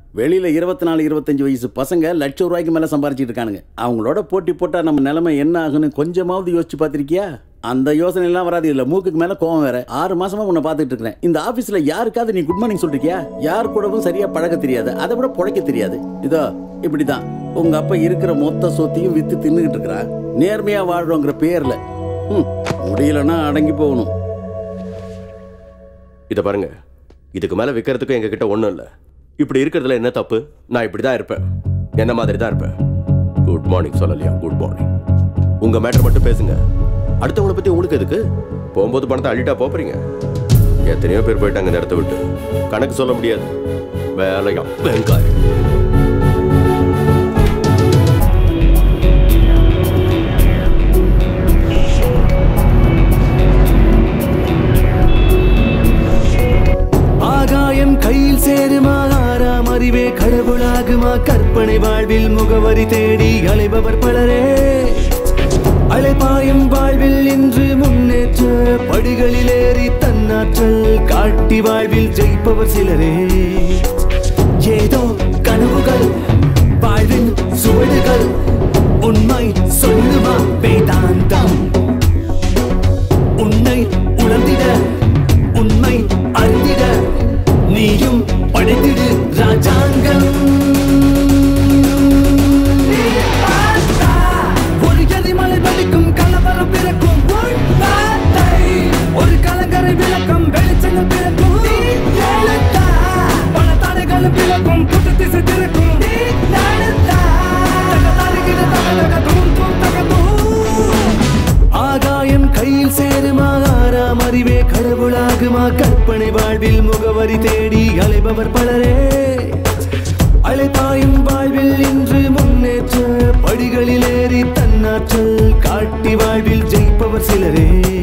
வெளியில இருபத்தி நாலு இருபத்தஞ்சு வயசு பசங்க லட்சம் ரூபாய்க்கு மேல சம்பாரிச்சிட்டு இருக்கானுங்க அவங்களோட போட்டி போட்டா நம்ம நிலைமை என்ன ஆகுன்னு கொஞ்சமாவது யோசிச்சு பார்த்திருக்கியா அந்த யோசனை எல்லாம் வராது இல்ல மூக்குக்கு மேல கோவம் வேற ஆறு மாசமா உன்னை பார்த்துட்டு இருக்கிறேன் இந்த ஆபீஸ்ல யாருக்காவது நீ குட் மார்னிங் சொல்றியா யார் கூடவும் சரியா பழக தெரியாது அதை விட புழைக்க தெரியாது இதோ இப்படிதான் உங்க அப்பா இருக்கிற மொத்த சொத்தையும் வித்து தின்னுகிட்டு இருக்கிறா நேர்மையா வாழ்றோங்கிற பேர்ல ம், முடியலன்னா அடங்கி போகணும் இதை பாருங்க இதுக்கு மேல விற்கிறதுக்கும் எங்க கிட்ட ஒண்ணும் இல்ல இப்படி இருக்கிறதுல என்ன தப்பு நான் இப்படி தான் இருப்பேன் என்ன மாதிரி தான் இருப்பேன் குட் மார்னிங் சொல்லலையா குட் மார்னிங் உங்க மேட்டர் மட்டும் பேசுங்க அடுத்தவங்கள பத்தி உங்களுக்கு எதுக்கு போகும்போது பணத்தை அள்ளிட்டா போறீங்க எத்தனையோ பேர் போயிட்டாங்க இந்த இடத்த விட்டு கணக்கு சொல்ல முடியாது வேலையா வெங்காயம் ஆகாயம் கையில் சேருமா ஆறாம் அறிவே கடவுளாகுமா கற்பனை வாழ்வில் முகவரி தேடி அலைபவர் பலரே அலைபாயும் வாழ்வில் இன்று முன்னேற்ற படிகளில் ஏறி தன்னாற்றல் காட்டி வாழ்வில் ஜெயிப்பவர் சிலரே ஏதோ கனவுகள் வாழ்வின் சுவடுகள் உண்மை சொல்லுமா வேதாந்தம் உன்னை உணர்ந்திட உண்மை அறிந்திட நீயும் படைத்திடு ராஜாங்கம் ஒரு எரிமலை வெடிக்கும் கலவரம் பிறக்கும் உன் வார்த்தை. ஒரு கலங்கரை விளக்கம் வெளிச்சங்கள் பிறக்கும் நீ எழுத்தா. பல தடைகளும் விளக்கும் புது திசை திறக்கும் நீ நடத்தா. தக தருகிற தக தக தூம் தூம் தக தூம். ஆகாயம் கையில் சேருமா ஆறாம் அறிவே கடவுளாகுமா கற்பனை வாழ்வில் முகவரி தேடி அலைபவர் பலரே அலைபாயும் வாழ்வில் இன்று முன்னேற்ற படிகளில் ஏறி தன்னாற்றல் காட்டி வாழ்வில் ஜெயிப்பவர் சிலரே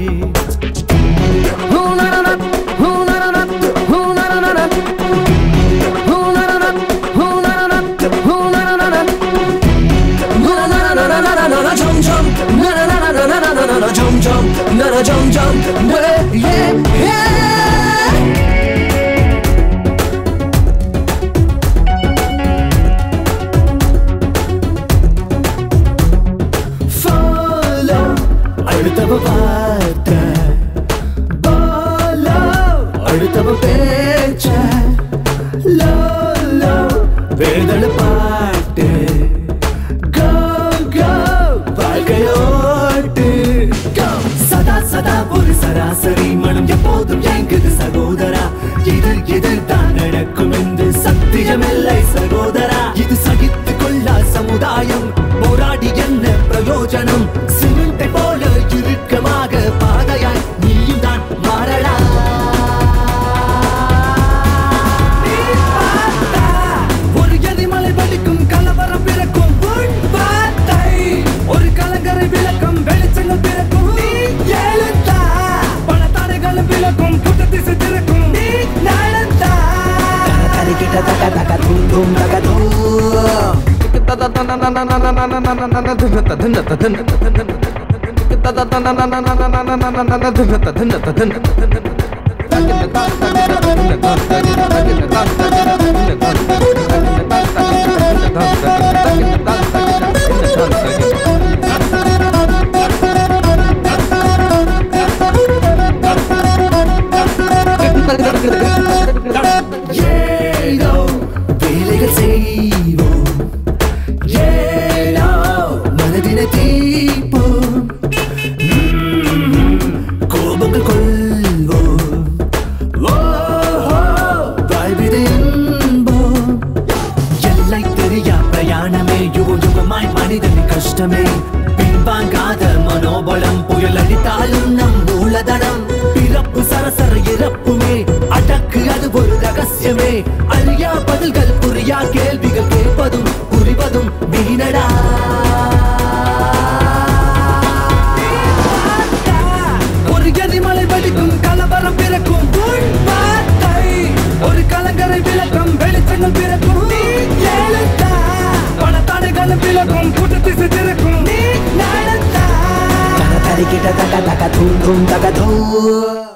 Follow அடுத்தவ வார்த்தை Follow அடுத்தவ பேச்ச Low, low வேதன பாட்டு Go, go வாழ்க்கையோட்டு Go சதா சதா ஒரு சராசரி மனம் எப்போதும் ஏங்குது சகோதரா இது இது தான் நடக்கும் என்று சத்தியமில்லை சகோதரா இது சகித்துக் கொள்ளா சமுதாயம் போராடி என்ன பிரயோஜனம் சிமெண்டை போல இறுக்கமாக பாதையாய் நீயும் தான் மாறடா நீ பார்த்தா, ஒரு எரிமலை வெடிக்கும் கலவரம் பிறக்கும் உன் வார்த்தை. ஒரு கலங்கரை விளக்கம் வெளிச்சங்கள் பிறக்கும் நீ எழுத்தா. பல தடைகளும் விலகும் புது திசை திறக்கும் நீ நடந்தா. தரிக்கிட்ட தக தக தூம் தூம் தக தூம். ஏதோ வேலைகள் செய்வோம் ஏனோ மனதினை தீர்ப்போம் ம்ம், கோபங்கள் கொள்வோம் ஓஹோ, வாழ்விது இன்பம். எல்லை தெரியா பிரயாணமே யுக யுகமாய் மனிதனின் கஷ்டமே பின்வாங்காத மனோபலம் புயல் அடித்தாலும் நம் மூலதனம் பிறப்பு சரசர இறப்புமே அடக்கு அது ஒரு ரகசியமே அறியா பதில்கள் புரியா கேள்விகள் கேட்பதும் புரிவதும் வீணடா ஒரு எரிமலை வெடிக்கும் கலவரம் பிறக்கும் உன் வார்த்தை. ஒரு கலங்கரை விளக்கம் வெளிச்சங்கள் பிறக்கும் நீ எழுத்தா. பல தடைகளும் விலகும் புது திசை திறக்கும் நீ நடந்தா. தக தரிக்கிட்ட தக தக தூம் தூம் தக தூ